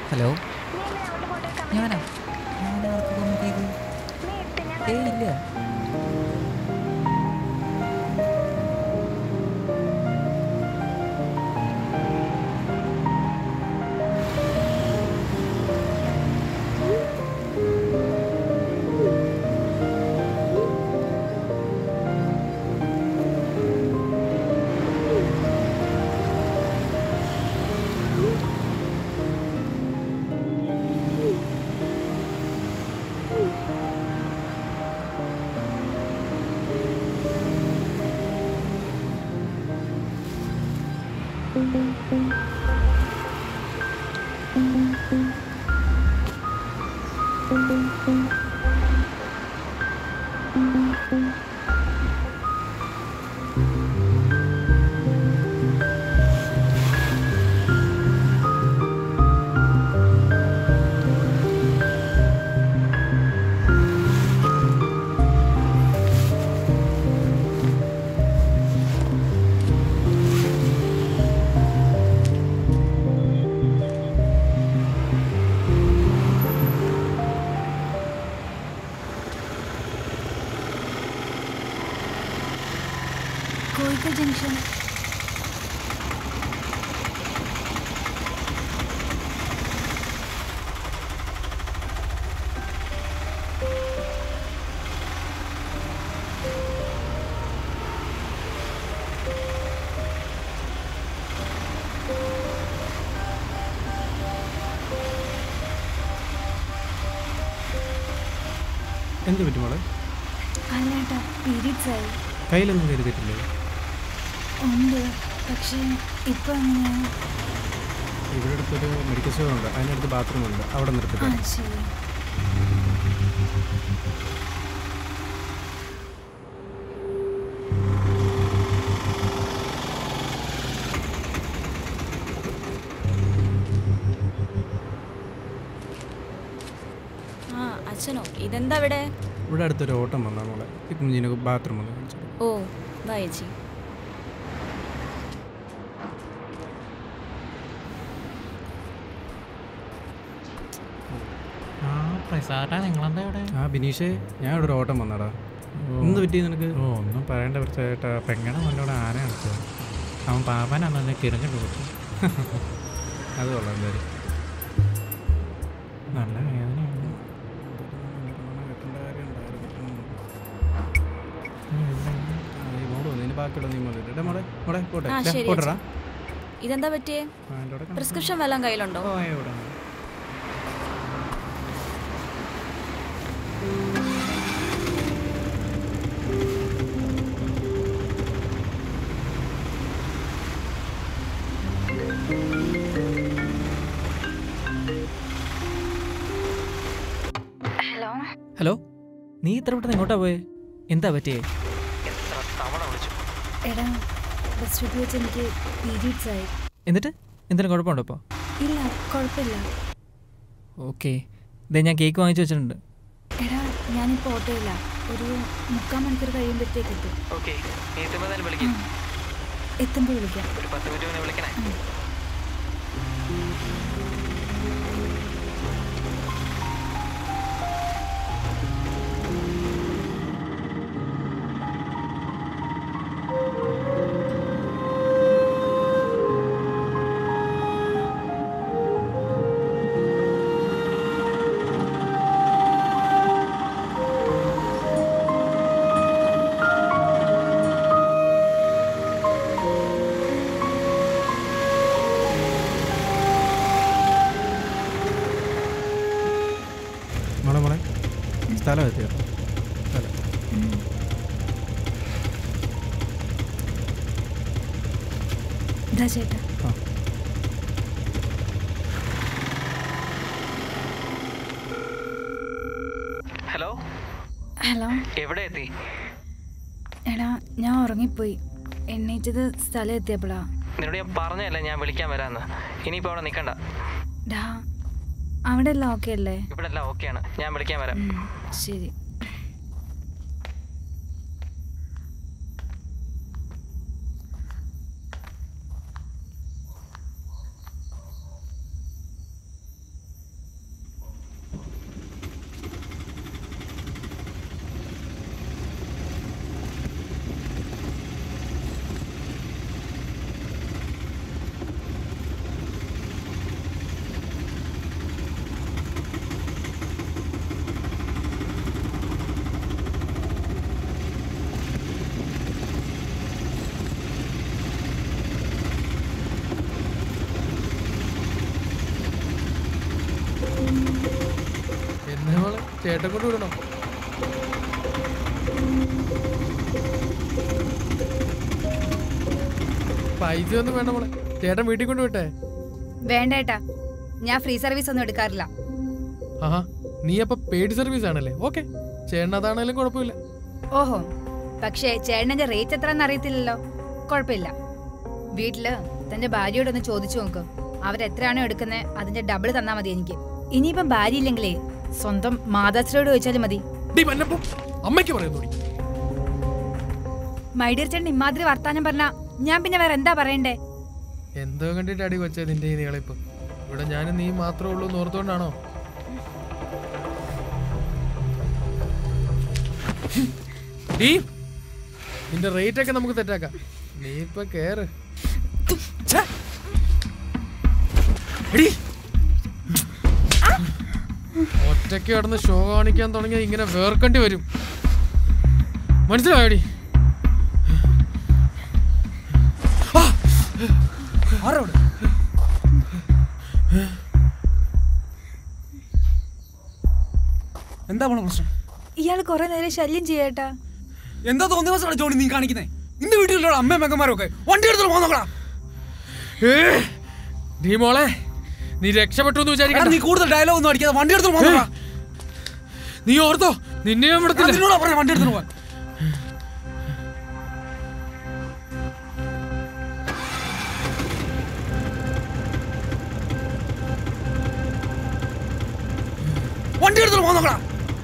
Hello ഞാനാ ഞാൻ ആർക്ക് commit ചെയ്തു ഏയ് ഇല്ല കോഴിക്കോട് ജംഗ്ഷൻ എന്ത് പറ്റും മോളെ അല്ല ഏട്ടാ പീരീഡ്സ് ആയി കയ്യിലൊന്നും കരുതിയിട്ടില്ലേ ഉണ്ട് പക്ഷേ ഇപ്പൊ അങ്ങനെ ഇവിടെ അടുത്തൊരു മെഡിക്കൽ സ്റ്റോർ ഉണ്ട് അതിനടുത്ത് ബാത്റൂം ഉണ്ട് അവിടെ ആ നിർത്തിട്ട് ശരി ആ അച്ഛനോ ഇതെന്താ ഇവിടെ ഇവിടെ അടുത്തൊരു ഓട്ടം വന്നാ മോളെ ഈ കുഞ്ഞിന് ബാത്റൂം ഒന്ന് കാണിച്ചു ഓ വാ ചേച്ചി ആ പ്രസാദാ നിങ്ങളെന്താ ഇവിടെ ആ ബിനീഷേ ഞാൻ ഇവിടെ ഒരു ഓട്ടം വന്നാടാ എന്ത് പറ്റി നിനക്ക് ഓ ഒന്നും പറയണ്ട പ്രസാദേട്ടാ പെങ്ങടെ മുന്നോട് ആന കളിച്ചത് അവൻ പാപ്പനാന്ന് തന്നെ കിരഞ്ഞിട്ട് കൊടുത്തു അത് കൊള്ളാം എന്തായാലും നല്ല വേദനയാണ് മോള് വന്നതിന് ബാക്കിയുള്ള നീ മോളെ ഇടേ മോളെ മോളെ പോട്ടെ ആ ദേ, ശരി പോട്ടെടാ ചേച്ചി. ഇതെന്താ പറ്റിയേ ആ, എൻ്റെ അവിടെ പ്രിസ്ക്രിപ്ഷൻ വല്ലതും കയ്യിലുണ്ടോ ഓ, ഏ, ഇവിടെ ഉണ്ട്. ഹലോ ഹലോ നീ ഇത്ര പെട്ടെന്ന് എങ്ങോട്ടാ പോയേ എന്താ പറ്റിയേ എടാ ബസ് സ്റ്റോപ്പിൽ വെച്ച് എനിക്ക് പീരീഡ്സ് ആയി എന്നിട്ട് എന്തെങ്കിലും കുഴപ്പമുണ്ടോ ഇപ്പോൾ ഇല്ല കുഴപ്പമില്ല ഓക്കെ ഇതേ ഞാൻ കേക്ക് വാങ്ങിച്ചു വെച്ചിട്ടുണ്ട് എടാ ഞാനിപ്പോൾ ഓട്ടോയില്ല ഒരു മുക്കാൽ മണിക്കൂർ കഴിയുമ്പോഴത്തേക്ക് എത്തും ഓക്കെ നീ എത്തുമ്പോൾ എന്തായാലും വിളിക്കും എത്തുമ്പോൾ വിളിക്കാം ഒരു പത്ത് മിനിറ്റ് മുന്നേ വിളിക്കണേ മോളെ മോളെ സ്ഥലം എത്തിയോ സ്ഥലം ഇതാ ചേട്ടാ ആ ഹലോ ഹലോ എവിടെ എത്തി എടാ ഞാൻ ഉറങ്ങിപ്പോയി എണ്ണീറ്റത് സ്ഥലം എത്തിയപ്പോഴാ നിന്നോട് ഞാൻ പറഞ്ഞല്ലേ ഞാൻ വിളിക്കാൻ വരാമെന്ന് ഇനിയിപ്പോൾ അവിടെ നിൽക്കണ്ട ഡാ അവിടെ എല്ലാം ഓക്കെ അല്ലേ ഇവിടെ എല്ലാം ഓക്കെയാണ് ഞാൻ വിളിക്കാൻ വരാം ഉം, ശരി എന്നെ മോളെ ചേട്ടൻ കൊണ്ട് വിടണോ പൈസ ഒന്നും വേണ്ട മോളെ ചേട്ടൻ വീട്ടിൽ കൊണ്ട് വിട്ടേ വേണ്ട ഏട്ടാ ഞാൻ ഫ്രീ സർവീസ് ഒന്നും എടുക്കാറില്ല ആഹാ നീ അപ്പൊ പെയ്ഡ് സർവീസ് ആണല്ലേ ഓക്കെ ചേട്ടൻ അതാണേലും കുഴപ്പമില്ല ഓഹോ പക്ഷേ ചേട്ടൻ്റെ റേറ്റ് എത്രയെന്ന് അറിയത്തില്ലല്ലോ കുഴപ്പമില്ല വീട്ടില് തന്റെ ഭാര്യയോടൊന്ന് ചോദിച്ചു നോക്ക് അവരെത്രയാണോ എടുക്കുന്നത് അതിന്റെ ഡബിൾ തന്നാ മതി എനിക്ക് ഇനിയിപ്പം ഭാര്യ ഇല്ലെങ്കിലേ സ്വന്തം മാതാശ്രീയോട് ചോദിച്ചാലും മതി ഡീ മന്നപ്പോ അമ്മയ്ക്ക് പറയുന്നു മൈഡിയർ ചേട്ടൻ ഇമാതിരി വർത്താനം പറഞ്ഞാ ഞാൻ പിന്നെ വേറെ എന്താ പറയണ്ടേ എന്തോ കണ്ടിട്ട് അടി കൊച്ചേ നിന്റെ ഈ നീളിപ്പ് ഇവിടെ ഞാനും നീ മാത്രമേ ഉള്ളൂ എന്ന് ഓർത്തോണ്ടാണോ ഡീ നിന്റെ റേറ്റ് ഒക്കെ നമുക്ക് തെറ്റാക്കാം നീ ഇപ്പൊ കേറ് ഛെ. എടീ. ഒറ്റയ്ക്ക് കിടന്ന് ഷോ കാണിക്കാൻ തുടങ്ങിയ ഇങ്ങനെ വേർക്കേണ്ടി വരും മനസ്സിലായോടി ആരോട് എന്താ പോണ പ്രശ്നം ഇയാൾ കുറെ നേരം ശല്യം ചെയ്യേട്ടാ എന്താ തോന്നിയ ദിവസമാണ് ജോണി നീ കാണിക്കുന്നേ നിന്റെ വീട്ടിലുള്ള അമ്മയും മെങ്കന്മാരൊക്കെ വണ്ടി എടുത്തോളൂ പോന്നോക്കടാ ഏ, നീ മോളെ നീ രക്ഷപ്പെട്ടു എന്ന് എടാ, വിചാരിക്കണ്ട നീ കൂടുതൽ ഡയലോഗ് ഒന്നും അടിക്കാതെ വണ്ടി എടുത്തോളൂ പോന്നോക്കടാ നീ ഓർത്തോ നിന്നെ ഞാൻ വിടത്തില്ല നിന്നോടാ പറഞ്ഞ വണ്ടി എടുത്തോളൂ പോവാൻ വണ്ടി എടുത്തോളൂ പോന്നോക്കടാ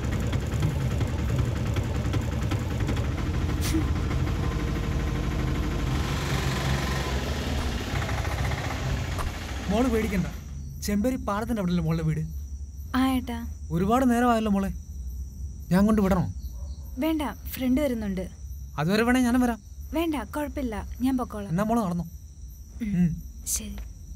മോള് പേടിക്കണ്ട ചെമ്പേരി പാടത്തിന്റെ അവിടെ മോളുടെ വീട് ആ ഏട്ടാ ഒരുപാട് നേരമായല്ലോ മോളെ ഞാൻ കൊണ്ട് വിടണോ വേണ്ട ഫ്രണ്ട് വരുന്നുണ്ട് അതുവരെ വേണേ ഞാനും വരാം വേണ്ട കുഴപ്പമില്ല ഞാൻ പൊക്കോളാം എന്നാ മോള് നടന്നു ഉം. ശരി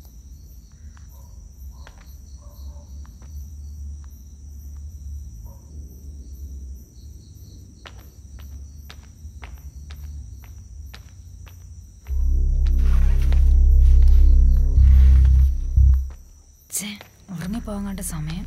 ഛേ, ഉറങ്ങിപ്പോകാൻ കണ്ട സമയം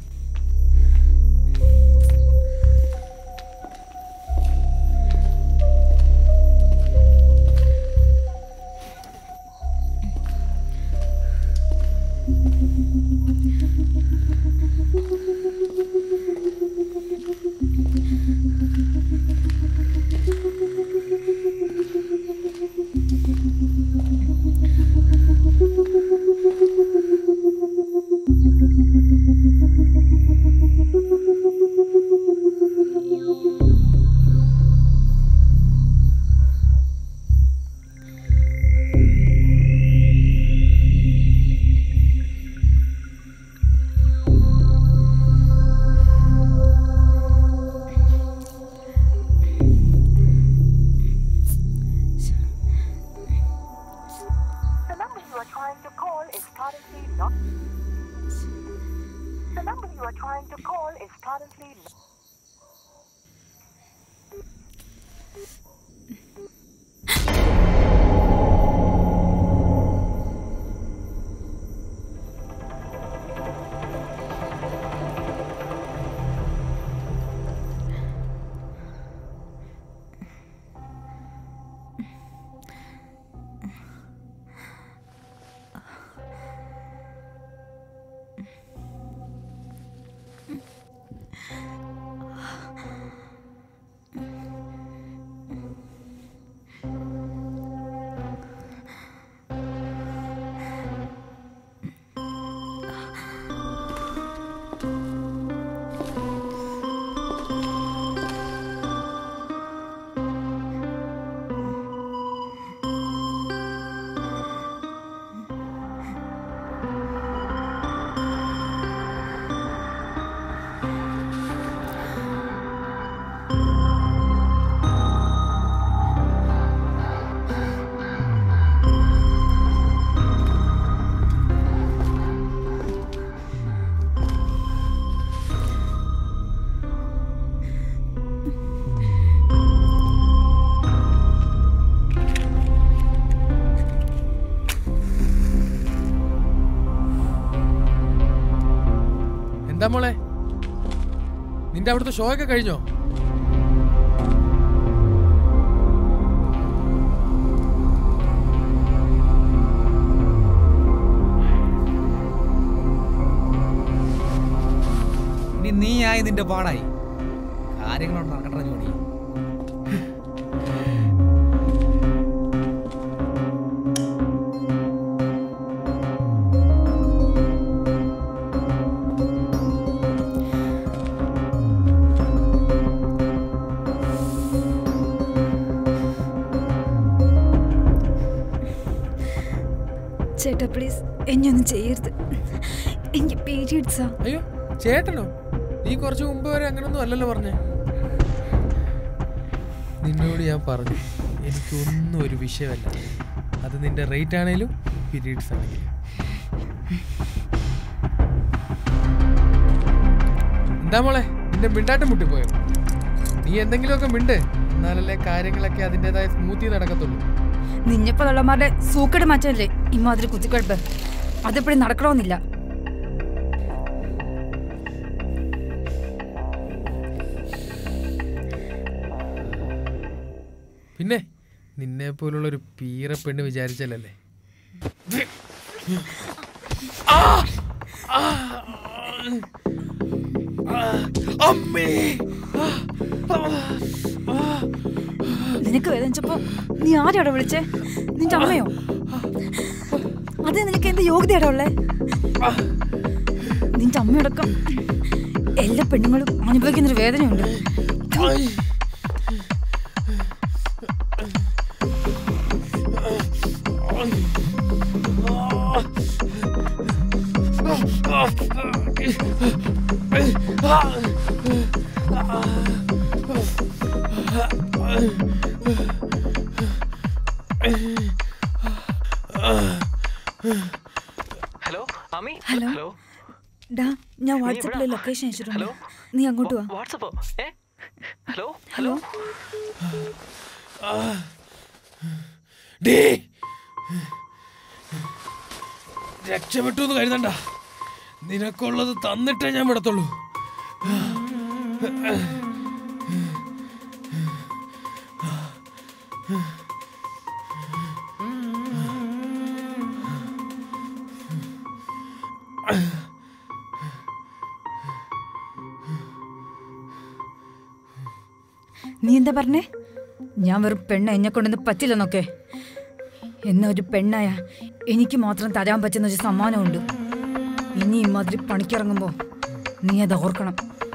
The number you are trying to call is currently not. The number you are trying to call is currently not. എന്താ മോളെ നിന്റെ അവിടുത്തെ ഷോ ഒക്കെ കഴിഞ്ഞോ ഇനി നീ ആയി നിന്റെ പാടായി കാര്യങ്ങളുണ്ട് നടക്കട്ടെ ജോണി ചേട്ടാ പ്ലീസ് എന്നെ ഒന്നും ചെയ്യരുത് എനിക്ക് പീരീഡ്സാ അയ്യോ ചേട്ടനോ നീ കുറച്ച് മുമ്പ് വരെ അങ്ങനൊന്നും അല്ലല്ലോ പറഞ്ഞേ നിന്നോട് ഞാൻ പറഞ്ഞു എനിക്കൊന്നും ഒരു വിഷയമല്ല അത് നിന്റെ റേറ്റ് ആണേലും പീരീഡ്സ് ആണെങ്കിലും എന്താ മോളെ നിന്റെ മിണ്ടാട്ടം മുട്ടിപ്പോയോ നീ എന്തെങ്കിലുമൊക്കെ മിണ്ട് എന്നാലല്ലേ കാര്യങ്ങളൊക്കെ അതിൻ്റെതായ സ്മൂത്തി നടക്കത്തുള്ളൂ നിന്നെപ്പോലുള്ളമാരുടെ സൂക്കട് മാറ്റമല്ലേ ഇമാതിരി കുത്തിക്കുഴപ്പ് അതെപ്പോഴും നടക്കണമെന്നില്ല പിന്നെ നിന്നെ പോലുള്ള ഒരു പീറ പെണ്ണ് വിചാരിച്ചല്ലേ അമ്മേ നിനക്ക് വേദനിച്ചപ്പോ നീ ആരെയാടാ വിളിച്ചേ നിന്റെ അമ്മയോ അത് നിനക്ക് എന്ത് യോഗ്യതയാടാ ഉള്ളേ നിന്റെ അമ്മയടക്കം എല്ലാ പെണ്ണുങ്ങളും അനുഭവിക്കുന്നൊരു വേദനയുണ്ട് ഹലോ അമ്മി ഹലോ. ഹലോ ഡാ ഞാൻ നീ വാട്സാപ്പിൽ എവിടാ? ലൊക്കേഷൻ അയച്ചിട്ടുണ്ട് ഹലോ? നീ അങ്ങോട്ട് വാ വാട്സപ്പോ ഏ ഹലോ ഹലോ ഡേ രക്ഷപ്പെട്ടു എന്ന് കരുതണ്ട നിനക്കുള്ളത് തന്നിട്ടേ ഞാൻ വിടത്തുള്ളൂ നീ എന്താ പറഞ്ഞേ ഞാൻ വെറും പെണ്ണ എന്നെ കൊണ്ടൊന്നും പറ്റില്ലെന്നൊക്കെ എന്ന ഒരു പെണ്ണായ എനിക്ക് മാത്രം തരാൻ പറ്റുന്ന ഒരു സമ്മാനമുണ്ട് ഇനി ഇമാതിരി പണിക്കിറങ്ങുമ്പോൾ നീ അത് ഓർക്കണം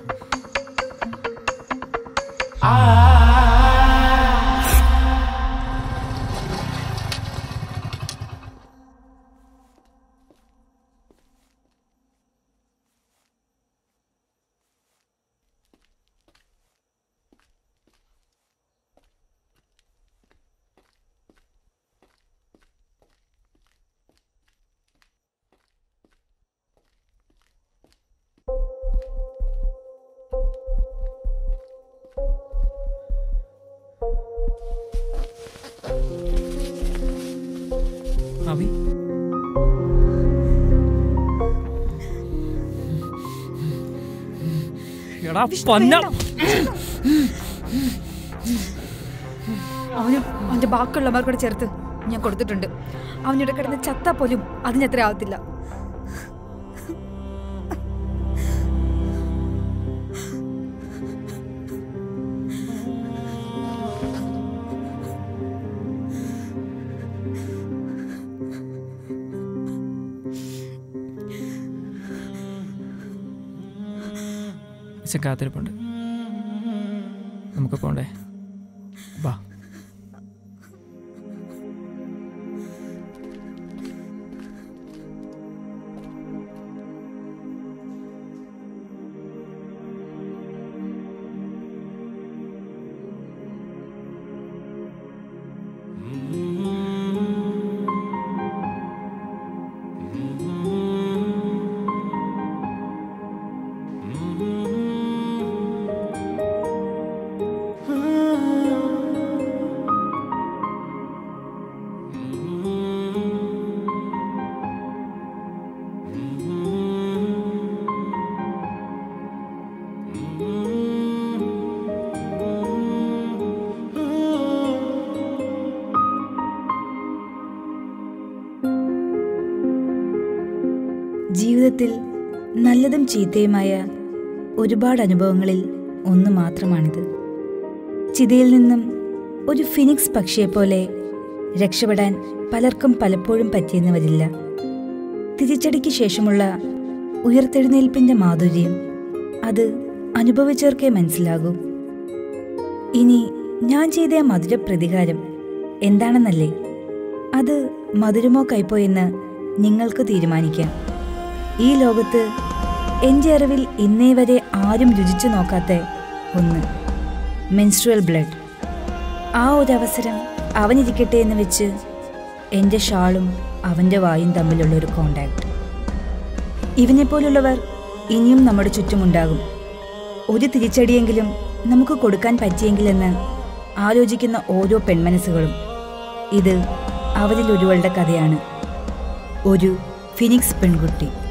അഭി എടാ പന്ന അവന് അവന്റെ ബാക്കിയുള്ളവർക്ക് ചേർത്ത് ഞാൻ കൊടുത്തിട്ടുണ്ട് അവനിവിടെ കിടന്ന് ചത്താ പോലും അതിനെത്ര ആവത്തില്ല പക്ഷെ കാത്തിരിപ്പുണ്ട് നമുക്ക് പോണ്ടേ വാ ആ ജീവിതത്തിൽ നല്ലതും ചീത്തയുമായ ഒരുപാട് അനുഭവങ്ങളിൽ ഒന്ന് മാത്രമാണിത് ചിതയിൽ നിന്നും ഒരു ഫിനിക്സ് പക്ഷിയെപ്പോലെ രക്ഷപ്പെടാൻ പലർക്കും പലപ്പോഴും പറ്റിയെന്ന് വരില്ല തിരിച്ചടിക്ക് ശേഷമുള്ള ഉയർത്തെഴുന്നേൽപ്പിന്റെ മാധുര്യം അത് അനുഭവിച്ചവർക്കേ മനസ്സിലാകൂ ഇനി ഞാൻ ചെയ്ത ആ മധുര പ്രതികാരം എന്താണെന്നല്ലേ അത് മധുരമോ കയ്പോ എന്ന് നിങ്ങൾക്ക് തീരുമാനിക്കാം ഈ ലോകത്ത് എൻ്റെ അറിവിൽ ഇന്നേ വരെ ആരും രുചിച്ചു നോക്കാത്ത ഒന്ന് മെൻസ്ട്രുവൽ ബ്ലഡ് ആ ഒരു അവസരം അവനിരിക്കട്ടെ എന്ന് വെച്ച് എൻ്റെ ഷാളും അവൻ്റെ വായും തമ്മിലുള്ള ഒരു കോണ്ടാക്ട് ഇവനെപ്പോലുള്ളവർ ഇനിയും നമ്മുടെ ചുറ്റുമുണ്ടാകും ഒരു തിരിച്ചടിയെങ്കിലും നമുക്ക് കൊടുക്കാൻ പറ്റിയെങ്കിലെന്ന് ആലോചിക്കുന്ന ഓരോ പെൺമനസ്സുകളും ഇത് അവരിൽ ഒരുവളുടെ കഥയാണ് ഒരു ഫിനിക്സ് പെൺകുട്ടി